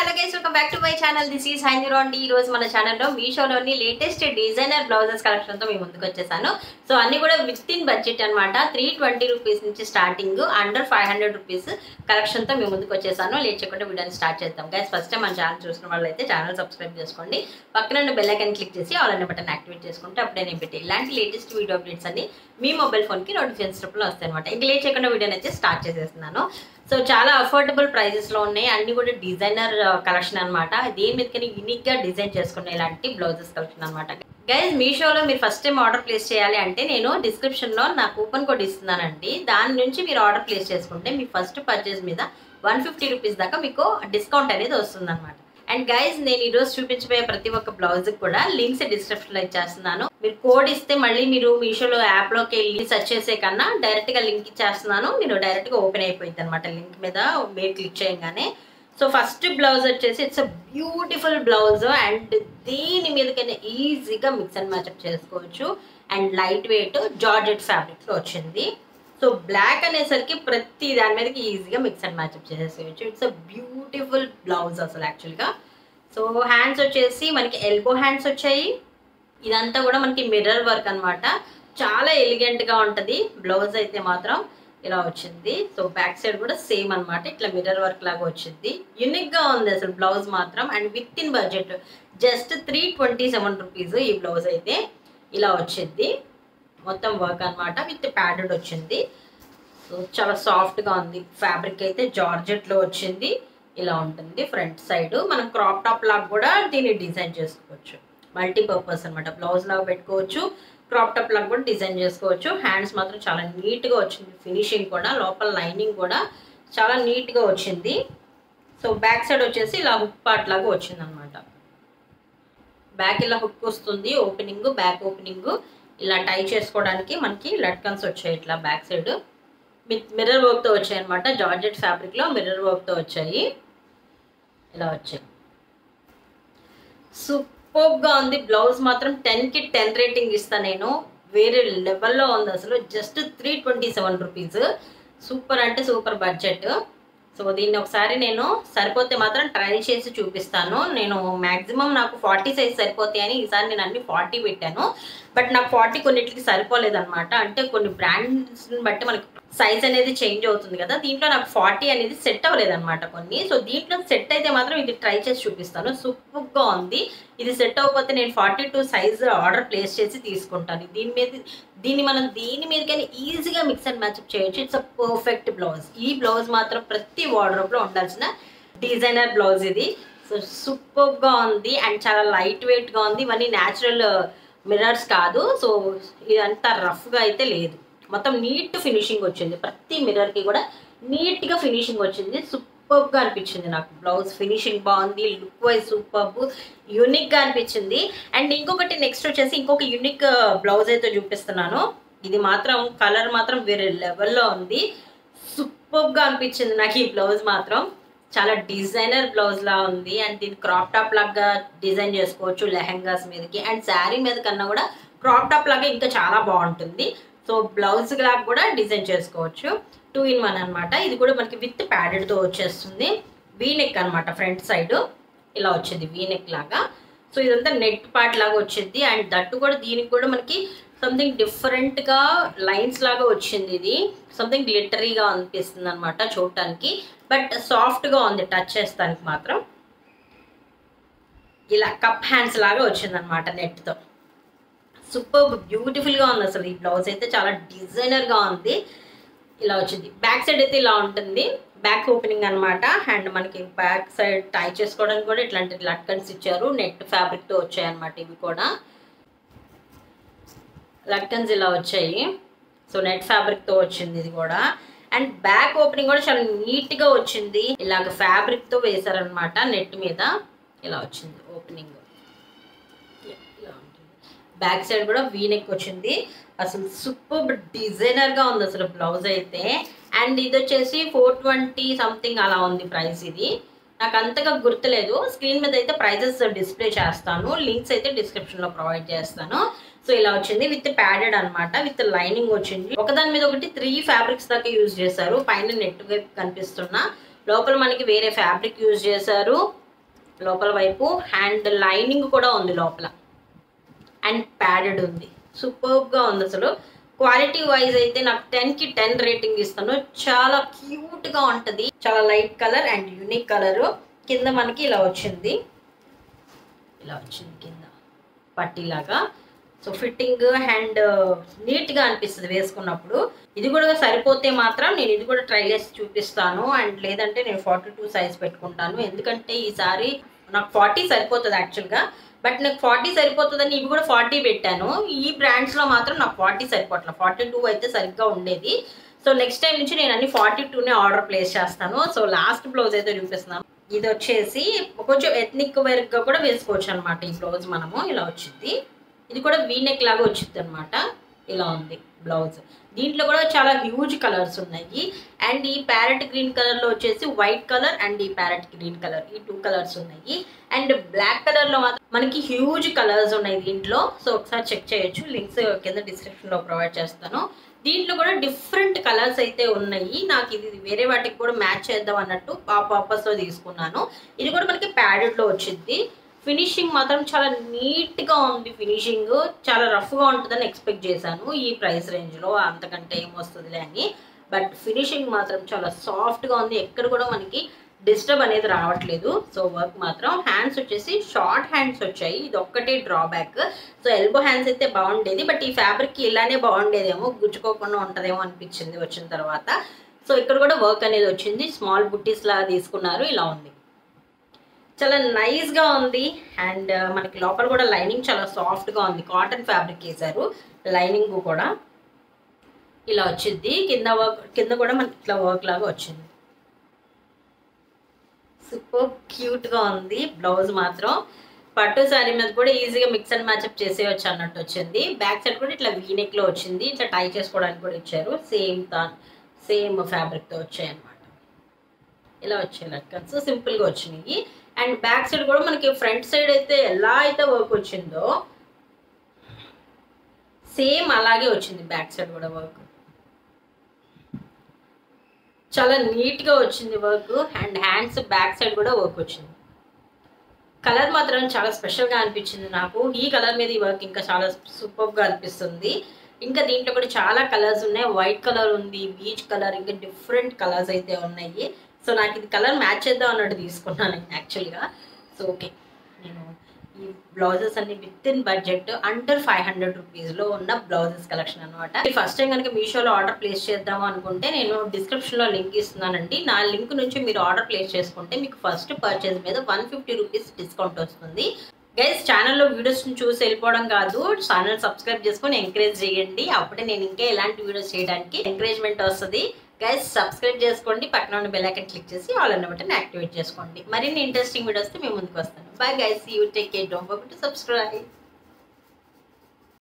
hello guys welcome back to my channel this is హైందీరో అండి ఈ రోజు మన ఛానల్లో మీషోలోని లేటెస్ట్ డిజైనర్ బ్లౌజెస్ కలెక్షన్ తో మీ ముందుకు వచ్చేసాను సో అన్ని కూడా విత్ ఇన్ బడ్జెట్ అనమాట త్రీ ట్వంటీ రూపీస్ నుంచి starting under five hundred rupees collection తో మీ ముందుకు వచ్చేసాను లేట్ చేయకుండా వీడియోని స్టార్ట్ చేద్దాం గైస్ ఫస్ట్ టైం మన ఛానల్ చూసిన వాళ్ళు అయితే ఛానల్ సబ్స్క్రైబ్ చేసుకోండి పక్కన బెల్ ఐకన్ క్లిక్ చేసి ఆల్ అనే బటన్ యాక్టివేట్ చేసుకుంటే అప్పుడే నేను పెట్టి ఇలాంటి లేటెస్ట్ వీడియో అప్డేట్స్ అన్ని మీ మొబైల్ ఫోన్కి నోటిఫికేషన్ రూపంలో వస్తాయి అనమాట ఇంక లేట్ చేయకుండా వీడియోని అయితే స్టార్ట్ చేసేస్తున్నాను సో చాలా అఫోర్డబుల్ ప్రైజెస్లో ఉన్నాయి అన్ని కూడా డిజైనర్ కలెక్షన్ అనమాట దేని మీదకని యూనిక్గా డిజైన్ చేసుకునే ఇలాంటి బ్లౌజెస్ కలెక్షన్ అనమాట గైజ్ మీషోలో మీరు ఫస్ట్ టైం ఆర్డర్ ప్లేస్ చేయాలి అంటే నేను డిస్క్రిప్షన్లో నా కూపన్ కోడ్ ఇస్తున్నానండి దాని నుంచి మీరు ఆర్డర్ ప్లేస్ చేసుకుంటే మీ ఫస్ట్ పర్చేస్ మీద వన్ ఫిఫ్టీ రూపీస్ దాకా మీకు డిస్కౌంట్ అనేది వస్తుంది అండ్ గైజ్ నేను ఈరోజు చూపించబోయే ప్రతి ఒక్క బ్లౌజ్ కూడా లింక్స్ డిస్క్రిప్షన్ లో ఇచ్చేస్తున్నాను మీరు కోడ్ ఇస్తే మళ్ళీ మీరు మీషోలో యాప్ లోకి వెళ్ళి సెర్చ్ చేసే కన్నా డైరెక్ట్ గా లింక్ ఇచ్చేస్తున్నాను మీరు డైరెక్ట్ గా ఓపెన్ అయిపోయింది అనమాట లింక్ మీద మీరు క్లిక్ చేయగానే సో ఫస్ట్ బ్లౌజ్ వచ్చేసి it's a beautiful blouse and దీని మీదకైనా ఈజీగా మిక్స్ అండ్ మ్యాచ్అప్ చేసుకోవచ్చు and light weight georgette fabric లో వచ్చింది సో బ్లాక్ అనేసరికి ప్రతి దాని మీదకి ఈజీగా మిక్స్ అండ్ మ్యాచ్అప్ చేసేసుకోవచ్చు ఇట్స్ అ బ్యూటిఫుల్ బ్లౌజ్ అసలు యాక్చువల్గా సో హ్యాండ్స్ వచ్చేసి మనకి ఎల్బో హ్యాండ్స్ వచ్చాయి ఇదంతా కూడా మనకి మిర్రర్ వర్క్ అనమాట చాలా ఎలిగెంట్గా ఉంటుంది బ్లౌజ్ అయితే మాత్రం ఇలా వచ్చింది సో బ్యాక్ సైడ్ కూడా సేమ్ అనమాట ఇట్లా మిర్రర్ వర్క్ లాగా వచ్చింది యూనిక్గా ఉంది అసలు బ్లౌజ్ మాత్రం and with in budget just three twenty seven rupees ఈ బ్లౌజ్ అయితే ఇలా వచ్చింది మొత్తం వర్క్ అనమాట విత్ ప్యాడెడ్ వచ్చింది సో చాలా సాఫ్ట్గా ఉంది ఫ్యాబ్రిక్ అయితే జార్జెట్లో వచ్చింది ఇలా ఉంటుంది ఫ్రంట్ సైడ్ మనం క్రాప్ టాప్ లాగా కూడా దీన్ని డిజైన్ చేసుకోవచ్చు మల్టీపర్పస్ అనమాట బ్లౌజ్ లాగా పెట్టుకోవచ్చు క్రాప్ టాప్ లాగా కూడా డిజైన్ చేసుకోవచ్చు హ్యాండ్స్ మాత్రం చాలా నీట్గా వచ్చింది ఫినిషింగ్ కూడా లోపల లైనింగ్ కూడా చాలా నీట్గా వచ్చింది సో బ్యాక్ సైడ్ వచ్చేసి ఇలా హుక్ పార్ట్ లాగా వచ్చింది అనమాట బ్యాక్ ఇలా హుక్ వస్తుంది ఓపెనింగ్ బ్యాక్ ఓపెనింగ్ ఇలా టై చేసుకోవడానికి మనకి లట్కన్స్ వచ్చాయి ఇట్లా బ్యాక్ సైడ్ మిర్రర్ వర్క్తో వచ్చాయి అనమాట జార్జెట్ ఫ్యాబ్రిక్లో మిర్రర్ వర్క్తో వచ్చాయి ఇలా వచ్చాయి సూపర్గా ఉంది బ్లౌజ్ మాత్రం టెన్కి టెన్ రేటింగ్ ఇస్తాను నేను వేరే లెవెల్లో ఉంది అసలు just three twenty seven rupees super అంటే సూపర్ బడ్జెట్ సో దీన్ని ఒకసారి నేను సరిపోతే మాత్రం ట్రై చేసి చూపిస్తాను నేను మ్యాక్సిమం నాకు ఫార్టీ సైజ్ సరిపోతాయి అని ఈసారి నేను అన్ని ఫార్టీ పెట్టాను బట్ నాకు ఫార్టీ కొన్నిటికి సరిపోలేదన్నమాట అంటే కొన్ని బ్రాండ్స్ని బట్టి మనకి సైజ్ అనేది చేంజ్ అవుతుంది కదా దీంట్లో నాకు ఫార్టీ అనేది సెట్ అవ్వలేదన్నమాట కొన్ని సో దీంట్లో సెట్ అయితే మాత్రం ఇది ట్రై చేసి చూపిస్తాను సూపర్గా ఉంది ఇది సెట్ అవ్వకపోతే నేను forty two size order place చేసి తీసుకుంటాను దీని మీద దీన్ని మనం దీని మీదకైనా ఈజీగా మిక్స్ అండ్ మ్యాచ్అప్ చేయొచ్చు ఇట్స్ అ పర్ఫెక్ట్ బ్లౌజ్ ఈ బ్లౌజ్ మాత్రం ప్రతి వార్డ్రోబ్లో ఉండాల్సిన డిజైనర్ బ్లౌజ్ ఇది సో సూపర్గా ఉంది అండ్ చాలా లైట్ వెయిట్గా ఉంది ఇవన్నీ న్యాచురల్ మిర్రర్స్ కాదు సో ఇదంతా రఫ్గా అయితే లేదు మొత్తం నీట్ ఫినిషింగ్ వచ్చింది ప్రతి మిర్రర్కి కూడా నీట్గా ఫినిషింగ్ వచ్చింది సూపర్గా అనిపించింది నాకు బ్లౌజ్ ఫినిషింగ్ బాగుంది లుక్ వైజ్ సూపర్బ్ యూనిక్గా అనిపించింది అండ్ ఇంకొకటి నెక్స్ట్ వచ్చేసి ఇంకొక యూనిక్ బ్లౌజ్ అయితే చూపిస్తున్నాను ఇది మాత్రం కలర్ మాత్రం వేరే లెవెల్లో ఉంది సూపర్గా అనిపించింది నాకు ఈ బ్లౌజ్ మాత్రం చాలా డిజైనర్ బ్లౌజ్ లా ఉంది అండ్ దీన్ని క్రాప్ టాప్ లాగా డిజైన్ చేసుకోవచ్చు లెహెంగాస్ మీదకి అండ్ శారీ మీద కన్నా కూడా క్రాప్ టాప్ లాగా ఇంకా చాలా బాగుంటుంది సో బ్లౌజ్ లాగా కూడా డిజైన్ చేసుకోవచ్చు టూ ఇన్ వన్ అనమాట ఇది కూడా మనకి విత్ ప్యాడెడ్తో వచ్చేస్తుంది వీ నెక్ అనమాట ఫ్రంట్ సైడ్ ఇలా వచ్చింది వీ నెక్ లాగా సో ఇదంతా నెట్ పార్ట్ లాగా వచ్చింది అండ్ దట్టు కూడా దీనికి కూడా మనకి సంథింగ్ డిఫరెంట్గా లైన్స్ లాగా వచ్చింది ఇది సంథింగ్ గ్లిటరీగా అనిపిస్తుంది అనమాట చూడటానికి బట్ సాఫ్ట్గా ఉంది టచ్ చేస్తానికి మాత్రం ఇలా కప్ హ్యాండ్స్ లాగా వచ్చింది అనమాట నెట్తో సూపర్ బ్యూటిఫుల్గా ఉంది అసలు ఈ బ్లౌజ్ అయితే చాలా డిజైనర్గా ఉంది ఇలా వచ్చింది బ్యాక్ సైడ్ అయితే ఇలా ఉంటుంది బ్యాక్ ఓపెనింగ్ అనమాట అండ్ మనకి బ్యాక్ సైడ్ టై చేసుకోవడానికి కూడా ఇట్లాంటి లట్కన్స్ ఇచ్చారు నెట్ ఫ్యాబ్రిక్తో వచ్చాయన్నమాట ఇవి కూడా లట్కన్స్ ఇలా వచ్చాయి సో నెట్ ఫ్యాబ్రిక్తో వచ్చింది ఇది కూడా అండ్ బ్యాక్ ఓపెనింగ్ కూడా చాలా నీట్గా వచ్చింది ఇలాగ ఫ్యాబ్రిక్తో వేశారనమాట నెట్ మీద ఇలా వచ్చింది ఓపెనింగ్ ఇలా ఉంటుంది బ్యాక్ సైడ్ కూడా వీనెక్ వచ్చింది అసలు సూపర్ డిజైనర్గా ఉంది అసలు బ్లౌజ్ అయితే అండ్ ఇది వచ్చేసి ఫోర్ ట్వంటీ సంథింగ్ అలా ఉంది ప్రైస్ ఇది నాకు అంతగా గుర్తులేదు స్క్రీన్ మీద అయితే ప్రైజెస్ డిస్ప్లే చేస్తాను లింక్స్ అయితే డిస్క్రిప్షన్లో ప్రొవైడ్ చేస్తాను సో ఇలా వచ్చింది విత్ ప్యాడెడ్ అనమాట విత్ లైనింగ్ వచ్చింది ఒకదాని మీద ఒకటి త్రీ ఫ్యాబ్రిక్స్ దాకా యూజ్ చేశారు పైన నెట్ వైపు కనిపిస్తున్న లోపల మనకి వేరే ఫ్యాబ్రిక్ యూజ్ చేశారు లోపల వైపు అండ్ లైనింగ్ కూడా ఉంది లోపల అండ్ ప్యాడెడ్ ఉంది సూపర్గా ఉంది అసలు క్వాలిటీ వైజ్ అయితే నాకు టెన్కి టెన్ రేటింగ్ ఇస్తాను చాలా క్యూట్గా ఉంటుంది చాలా light colour and unique colour కింద మనకి ఇలా వచ్చింది ఇలా వచ్చింది కింద పట్టీలాగా సో ఫిట్టింగ్ అండ్ నీట్గా అనిపిస్తుంది వేసుకున్నప్పుడు ఇది కూడా సరిపోతే మాత్రం నేను ఇది కూడా ట్రై చేసి చూపిస్తాను అండ్ లేదంటే నేను ఫార్టీ టూ సైజ్ పెట్టుకుంటాను ఎందుకంటే ఈసారి నాకు ఫార్టీ సరిపోతుంది యాక్చువల్గా బట్ నాకు ఫార్టీ సరిపోతుందని ఇవి కూడా ఫార్టీ పెట్టాను ఈ బ్రాండ్స్లో మాత్రం నాకు ఫార్టీ సరిపోవట్లేదు ఫార్టీ టూ అయితే సరిగ్గా ఉండేది సో నెక్స్ట్ టైం నుంచి నేను అన్ని ఫార్టీ టూనే ఆర్డర్ ప్లేస్ చేస్తాను సో లాస్ట్ బ్లౌజ్ అయితే చూపిస్తున్నాను ఇది వచ్చేసి కొంచెం ఎథ్నిక్ వర్క్గా కూడా వేసుకోవచ్చు అనమాట ఈ బ్లౌజ్ మనము ఇలా వచ్చింది ఇది కూడా వీనెక్ లాగా వచ్చింది అనమాట ఇలా ఉంది బ్లౌజ్ దీంట్లో కూడా చాలా హ్యూజ్ కలర్స్ ఉన్నాయి అండ్ ఈ ప్యారెట్ గ్రీన్ కలర్లో వచ్చేసి వైట్ కలర్ అండ్ ఈ ప్యారెట్ గ్రీన్ కలర్ ఈ టూ కలర్స్ ఉన్నాయి అండ్ బ్లాక్ కలర్లో మాత్రం మనకి హ్యూజ్ కలర్స్ ఉన్నాయి దీంట్లో సో ఒకసారి చెక్ చేయొచ్చు లింక్స్ కింద డిస్క్రిప్షన్లో ప్రొవైడ్ చేస్తాను దీంట్లో కూడా డిఫరెంట్ కలర్స్ అయితే ఉన్నాయి నాకు ఇది వేరే వాటికి కూడా మ్యాచ్ చేద్దాం అన్నట్టు ఆ పర్పస్లో తీసుకున్నాను ఇది కూడా మనకి ప్యాడెడ్లో వచ్చింది ఫినిషింగ్ మాత్రం చాలా నీట్గా ఉంది ఫినిషింగ్ చాలా రఫ్గా ఉంటుందని ఎక్స్పెక్ట్ చేశాను ఈ ప్రైస్ రేంజ్లో అంతకంటే ఏమొస్తుందిలే అని బట్ ఫినిషింగ్ మాత్రం చాలా సాఫ్ట్గా ఉంది ఎక్కడ కూడా మనకి డిస్టర్బ్ అనేది రావట్లేదు సో వర్క్ మాత్రం హ్యాండ్స్ వచ్చేసి షార్ట్ హ్యాండ్స్ వచ్చాయి ఇది ఒక్కటే డ్రాబ్యాక్ సో ఎల్బో హ్యాండ్స్ అయితే బాగుండేది బట్ ఈ ఫ్యాబ్రిక్ ఇలానే బాగుండేదేమో గుచ్చుకోకుండా ఉంటుందేమో అనిపించింది వచ్చిన తర్వాత సో ఇక్కడ కూడా వర్క్ అనేది వచ్చింది స్మాల్ బుట్టీస్ లాగా తీసుకున్నారు ఇలా ఉంది చాలా నైస్గా ఉంది అండ్ మనకి లోపల కూడా లైనింగ్ చాలా సాఫ్ట్గా ఉంది కాటన్ ఫ్యాబ్రిక్ వేశారు లైనింగ్ కూడా ఇలా వచ్చింది కింద వర్క్ కింద కూడా మనకి ఇట్లా వర్క్ లాగా వచ్చింది సూపర్ క్యూట్గా ఉంది బ్లౌజ్ మాత్రం పట్టు శారీ మీద కూడా ఈజీగా మిక్స్ అండ్ మ్యాచ్అప్ చేసేయచ్చు అన్నట్టు వచ్చింది బ్యాక్ సైడ్ కూడా ఇట్లా వీనెక్లో వచ్చింది ఇట్లా టై చేసుకోవడానికి కూడా ఇచ్చారు సేమ్ తా సేమ్ ఫ్యాబ్రిక్తో వచ్చాయి అనమాట ఇలా వచ్చాయి లట్కన్స్ సింపుల్గా వచ్చినాయి అండ్ బ్యాక్ సైడ్ కూడా మనకి ఫ్రంట్ సైడ్ అయితే ఎలా అయితే వర్క్ వచ్చిందో సేమ్ అలాగే వచ్చింది బ్యాక్ సైడ్ కూడా వర్క్ చాలా నీట్గా వచ్చింది work and hands back side కూడా వర్క్ వచ్చింది కలర్ మాత్రం చాలా స్పెషల్గా అనిపించింది నాకు ఈ కలర్ మీద ఈ వర్క్ ఇంకా చాలా సూపర్గా అనిపిస్తుంది ఇంకా దీంట్లో కూడా చాలా కలర్స్ ఉన్నాయి వైట్ కలర్ ఉంది బీచ్ కలర్ ఇంకా డిఫరెంట్ కలర్స్ అయితే ఉన్నాయి సో నాకు ఇది కలర్ మ్యాచ్ చేద్దాం అన్నట్టు తీసుకున్నాను యాక్చువల్గా సో ఓకే నేను ఈ బ్లౌజెస్ అన్ని with in budget under five hundred రూపీస్లో ఉన్న బ్లౌజెస్ కలెక్షన్ అనమాట ఫస్ట్ టైం కనుక మీషోలో ఆర్డర్ ప్లేస్ చేద్దాం అనుకుంటే నేను డిస్క్రిప్షన్లో లింక్ ఇస్తున్నానండి నా లింక్ నుంచి మీరు ఆర్డర్ ప్లేస్ చేసుకుంటే మీకు ఫస్ట్ పర్చేజ్ మీద వన్ ఫిఫ్టీ రూపీస్ డిస్కౌంట్ వస్తుంది గైస్ ఛానల్లో వీడియోస్ని చూసి వెళ్ళిపోవడం కాదు ఛానల్ సబ్స్క్రైబ్ చేసుకొని ఎంకరేజ్ చేయండి అప్పుడే నేను ఇంకా ఎలాంటి వీడియోస్ చేయడానికి ఎంకరేజ్మెంట్ వస్తుంది గైస్ సబ్స్క్రైబ్ చేసుకోండి పక్కన ఉన్న బెల్ ఐకన్ క్లిక్ చేసి ఆల్ అన్న బటన్ యాక్టివేట్ చేసుకోండి మరిన్ని ఇంట్రెస్టింగ్ వీడియోస్ మేము ముందుకు వస్తాను bye guys you take care don't forget to subscribe